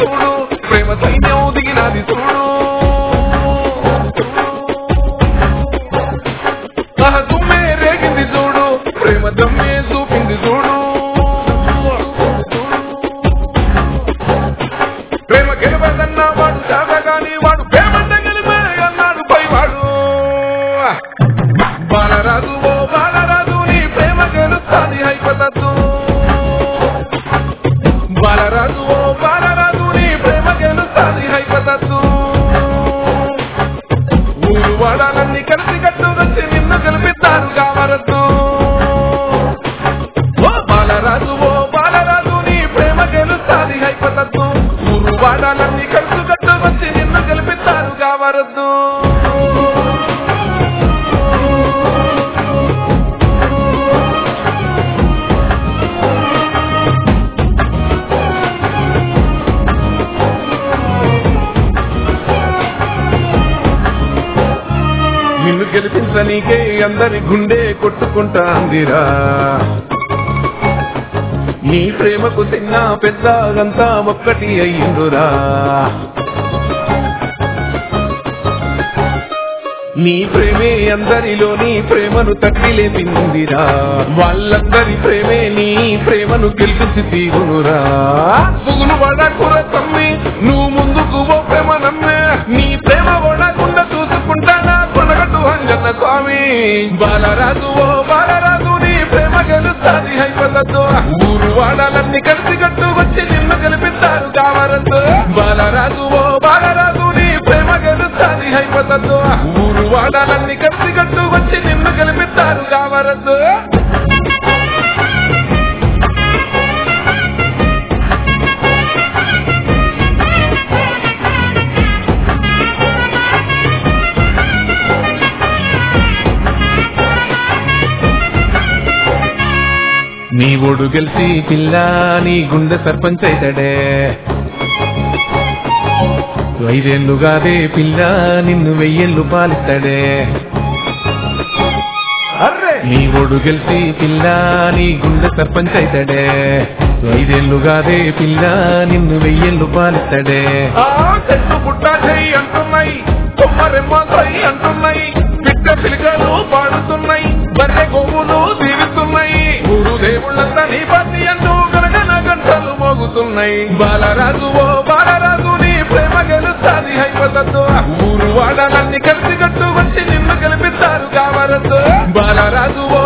చూడు ప్రేమ సైన్యం దిగినది చూడు ఆహా తుమ్మే రేగింది చూడు ప్రేమ దమ్మే చూపింది చూడు ప్రేమ గెలవదన్న వాడు చాదగాని వాడు ప్రేమంట గెలిపే అన్నాడు పైవాడు బాలరాజు ఓ బాలరాజు నీ ప్రేమ గెలుస్తాది అయిపోతద్దు బాలరాజు ఓ బాలరాజు నీ ప్రేమ గెలుస్తాది అయిపోతద్దు ఊరు వాడాలన్నీ కలిసి కట్టు వచ్చి నిన్ను గెలిపిస్తారు కావరద్దు ఓ బాలరాజు ఓ బాలరాజు నీ ప్రేమ గెలుస్తాది అయిపోతద్దు ఊరు వాడాలన్నీ కలిసి కట్టు వచ్చి నిన్ను గెలిపిస్తారు కావరద్దు నిన్ను గెలిపించనీకే అందరి గుండె కొట్టుకుంటా అందిరా నీ ప్రేమకు చిన్న పెద్ద అంతా ఒక్కటి అయ్యిందురా నీ ప్రేమే అందరిలో నీ ప్రేమను తట్టిలేపిందిరా వాళ్ళందరి ప్రేమే నీ ప్రేమను గెలిపించి తీగునురా పుగులు పడకుర తమ్మి నువ్వు ముందుకు ఓ ప్రేమ నమ్మే నీ ప్రేమ పడకుండా చూసుకుంటానా కొనగట్టు అంజన్న స్వామి బాలరాజు ఓ బాలరాజు నీ ప్రేమ గెలుస్తాది హైపదతో ఊరు వాడాలన్నీ కలిసి కట్టు వచ్చి నిన్ను గెలిపిస్తారు కావరద్దు బాలరాజు ఓ బాలరాజు నీ ప్రేమ గెలుస్తాది హైపదతో ఊరు వాడాలన్నీ కలిసి కట్టు వచ్చి నిన్ను గెలిపిస్తారు కావరద్దు నీ ఓడు గెలిచి పిల్ల నీ గుండె సర్పంచ్ అయితాడే ఐదేళ్లుగాదే పిల్ల నిన్ను వెయ్యేళ్ళు పాలిస్తాడే నీ ఓడు గెలిచి పిల్ల నీ గుండె సర్పంచ్ అయితాడే ఐదేళ్లుగాదే పిల్ల నిన్ను వెయ్యేళ్ళు పాలిస్తాడే చెట్టు పుట్ట చెయ్యి అంటున్నాయి కొమ్మరెమ్మ చెయ్యి అంటున్నాయి పిట్ట పిలికలు పాడుతున్నాయి బర్రె గోవులు దీవిస్తున్నాయి ఊరు దేవుళ్ళంతా నీ పతి అంటూ గనగన గంటలు మోగుతున్నాయి బాలరాజు ఓ బాలరాజు నీ ప్రేమ గెలుస్తాది హైపతతో ఊరు వాడాలన్నీ కలిసి కట్టు వచ్చి నిన్ను గెలిపిస్తారు కావరద్దు బాలరాజు ఓ